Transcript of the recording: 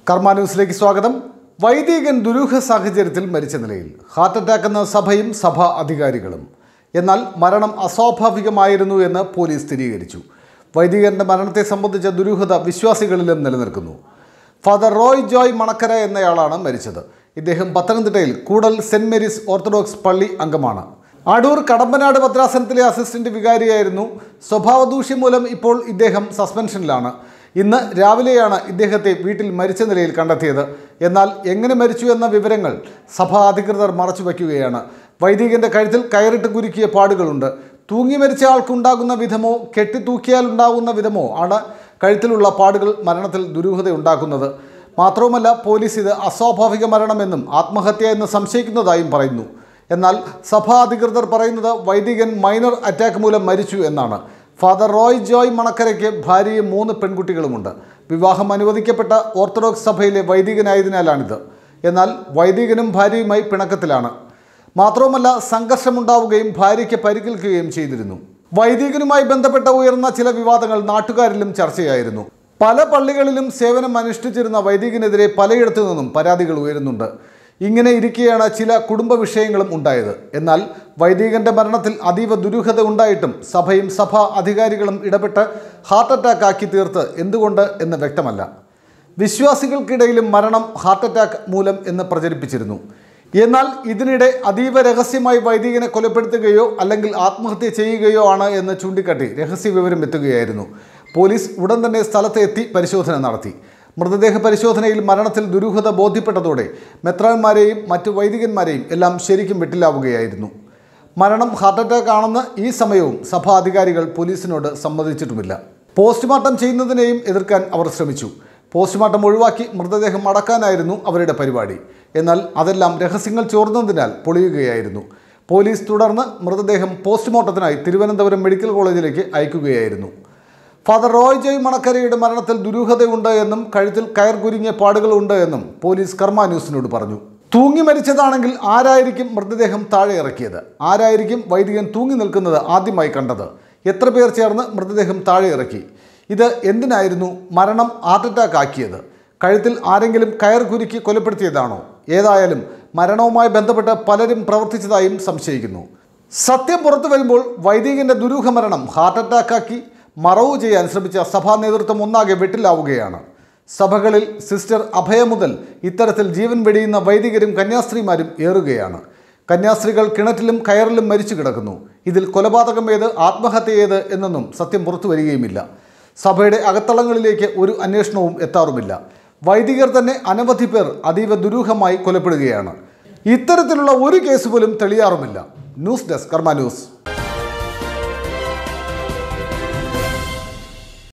കർമ്മ ന്യൂസിലേക്ക് സ്വാഗതം വൈദികൻ ദുരൂഹ സാഹചര്യത്തിൽ മരിച്ച നിലയിൽ ഹാർട്ട് അറ്റാക്ക് എന്ന സഭയും സഭാ അധികാരികളും എന്നാൽ മരണം അസ്വാഭാവികമായിരുന്നു എന്ന് പോലീസ് സ്ഥിരീകരിച്ചു വൈദികന്റെ മരണത്തെ സംബന്ധിച്ച ദുരൂഹത വിശ്വാസികളിലും നിലനിൽക്കുന്നു ഫാദർ റോയ് ജോയ് മണക്കര എന്നയാളാണ് മരിച്ചത് ഇദ്ദേഹം പത്തനംതിട്ടയിൽ കൂടൽ സെന്റ് മേരീസ് ഓർത്തഡോക്സ് പള്ളി അംഗമാണ് അടൂർ കടമ്പനാട് ഭദ്രാസനത്തിലെ അസിസ്റ്റന്റ് വികാരിയായിരുന്നു സ്വഭാവദൂഷ്യം മൂലം ഇപ്പോൾ ഇദ്ദേഹം സസ്പെൻഷനിലാണ് ഇന്ന് രാവിലെയാണ് ഇദ്ദേഹത്തെ വീട്ടിൽ മരിച്ച നിലയിൽ കണ്ടെത്തിയത് എന്നാൽ എങ്ങനെ മരിച്ചു എന്ന വിവരങ്ങൾ സഭാ അധികൃതർ മറച്ചുവെക്കുകയാണ് വൈദികന്റെ കഴുത്തിൽ കയറിട്ട് കുരുക്കിയ പാടുകളുണ്ട് തൂങ്ങി മരിച്ച ആൾക്കുണ്ടാകുന്ന വിധമോ കെട്ടിത്തൂക്കിയാൽ ഉണ്ടാകുന്ന വിധമോ ആണ് കഴുത്തിലുള്ള പാടുകൾ മരണത്തിൽ ദുരൂഹത ഉണ്ടാക്കുന്നത് മാത്രവുമല്ല പോലീസ് ഇത് അസ്വാഭാവിക മരണമെന്നും ആത്മഹത്യ എന്ന് സംശയിക്കുന്നതായും പറയുന്നു എന്നാൽ സഭാ അധികൃതർ പറയുന്നത് വൈദികൻ മൈനർ അറ്റാക്ക് മൂലം മരിച്ചു എന്നാണ് ഫാദർ റോയ് ജോയ് മണക്കരയ്ക്ക് ഭാര്യയും മൂന്ന് പെൺകുട്ടികളുമുണ്ട് വിവാഹം അനുവദിക്കപ്പെട്ട ഓർത്തഡോക്സ് സഭയിലെ വൈദികനായതിനാലാണിത് എന്നാൽ വൈദികനും ഭാര്യയുമായി പിണക്കത്തിലാണ് മാത്രവുമല്ല സംഘർഷമുണ്ടാവുകയും ഭാര്യയ്ക്ക് പരിക്കേൽക്കുകയും ചെയ്തിരുന്നു വൈദികനുമായി ബന്ധപ്പെട്ട ഉയർന്ന ചില വിവാദങ്ങൾ നാട്ടുകാരിലും ചർച്ചയായിരുന്നു പല പള്ളികളിലും സേവനം അനുഷ്ഠിച്ചിരുന്ന വൈദികനെതിരെ പലയിടത്തു നിന്നും പരാതികൾ ഉയരുന്നുണ്ട് ഇങ്ങനെ ഇരിക്കെയാണ് ചില കുടുംബ വിഷയങ്ങളും ഉണ്ടായത് എന്നാൽ വൈദികന്റെ മരണത്തിൽ അതീവ ദുരൂഹത ഉണ്ടായിട്ടും സഭയും സഭാ അധികാരികളും ഇടപെട്ട് ഹാർട്ട് അറ്റാക്ക് ആക്കി തീർത്ത് എന്തുകൊണ്ട് എന്ന് വ്യക്തമല്ല വിശ്വാസികൾക്കിടയിലും മരണം ഹാർട്ട് അറ്റാക്ക് മൂലം എന്ന് പ്രചരിപ്പിച്ചിരുന്നു എന്നാൽ ഇതിനിടെ അതീവ രഹസ്യമായി വൈദികനെ കൊലപ്പെടുത്തുകയോ അല്ലെങ്കിൽ ആത്മഹത്യ ചെയ്യുകയോ ആണ് എന്ന് ചൂണ്ടിക്കാട്ടി രഹസ്യ വിവരം എത്തുകയായിരുന്നു പോലീസ് ഉടൻ തന്നെ സ്ഥലത്ത് എത്തി പരിശോധന നടത്തി മൃതദേഹ പരിശോധനയിൽ മരണത്തിൽ ദുരൂഹത ബോധ്യപ്പെട്ടതോടെ മെത്രാന്മാരെയും മറ്റു വൈദികന്മാരെയും എല്ലാം ശരിക്കും വെട്ടിലാവുകയായിരുന്നു മരണം ഹാർട്ട് അറ്റാക്ക് ആണെന്ന് ഈ സമയവും സഭാ അധികാരികൾ പോലീസിനോട് സമ്മതിച്ചിട്ടുമില്ല പോസ്റ്റ്മോർട്ടം ചെയ്യുന്നതിനെയും എതിർക്കാൻ അവർ ശ്രമിച്ചു പോസ്റ്റ്മോർട്ടം ഒഴിവാക്കി മൃതദേഹം അടക്കാനായിരുന്നു അവരുടെ പരിപാടി എന്നാൽ അതെല്ലാം രഹസ്യങ്ങൾ ചോർന്നതിനാൽ പൊളിയുകയായിരുന്നു പോലീസ് തുടർന്ന് മൃതദേഹം പോസ്റ്റ്മോർട്ടത്തിനായി തിരുവനന്തപുരം മെഡിക്കൽ കോളേജിലേക്ക് അയക്കുകയായിരുന്നു ഫാദർ റോയ് ജോയ് മണക്കരയുടെ മരണത്തിൽ ദുരൂഹതയുണ്ട് എന്നും കഴുത്തിൽ കയർ കുരുങ്ങിയ പാടുകളുണ്ട് എന്നും പോലീസ് കർമ്മ ന്യൂസിനോട് പറഞ്ഞു തൂങ്ങി മരിച്ചതാണെങ്കിൽ ആരായിരിക്കും മൃതദേഹം താഴെ ഇറക്കിയത് ആരായിരിക്കും വൈദികൻ തൂങ്ങി നിൽക്കുന്നത് ആദ്യമായി കണ്ടത് എത്ര പേർ ചേർന്ന് മൃതദേഹം താഴെ ഇറക്കി ഇത് എന്തിനായിരുന്നു മരണം ഹാർട്ട് അറ്റാക്ക് ആക്കിയത് കഴുത്തിൽ ആരെങ്കിലും കയർ കുരുക്കി കൊലപ്പെടുത്തിയതാണോ ഏതായാലും മരണവുമായി ബന്ധപ്പെട്ട് പലരും പ്രവർത്തിച്ചതായും സംശയിക്കുന്നു സത്യം പുറത്തു വരുമ്പോൾ വൈദികന്റെ ദുരൂഹ മരണം ഹാർട്ട് അറ്റാക്കാക്കി മറവു ചെയ്യാൻ ശ്രമിച്ച സഭാ നേതൃത്വം ഒന്നാകെ വെട്ടിലാവുകയാണ് സഭകളിൽ സിസ്റ്റർ അഭയ മുതൽ ഇത്തരത്തിൽ ജീവൻ വെടിയുന്ന വൈദികരും കന്യാസ്ത്രീമാരും ഏറുകയാണ് കന്യാസ്ത്രീകൾ കിണറ്റിലും കയറിലും മരിച്ചു കിടക്കുന്നു ഇതിൽ കൊലപാതകം ഏത് ആത്മഹത്യ ഏത് എന്നൊന്നും സത്യം പുറത്തു വരികയുമില്ല സഭയുടെ അകത്തളങ്ങളിലേക്ക് ഒരു അന്വേഷണവും എത്താറുമില്ല വൈദികർ തന്നെ അനവധി പേർ അതീവ ദുരൂഹമായി കൊലപ്പെടുകയാണ് ഇത്തരത്തിലുള്ള ഒരു കേസ് പോലും തെളിയാറുമില്ല ന്യൂസ് ഡെസ്ക് കർമ്മ ന്യൂസ്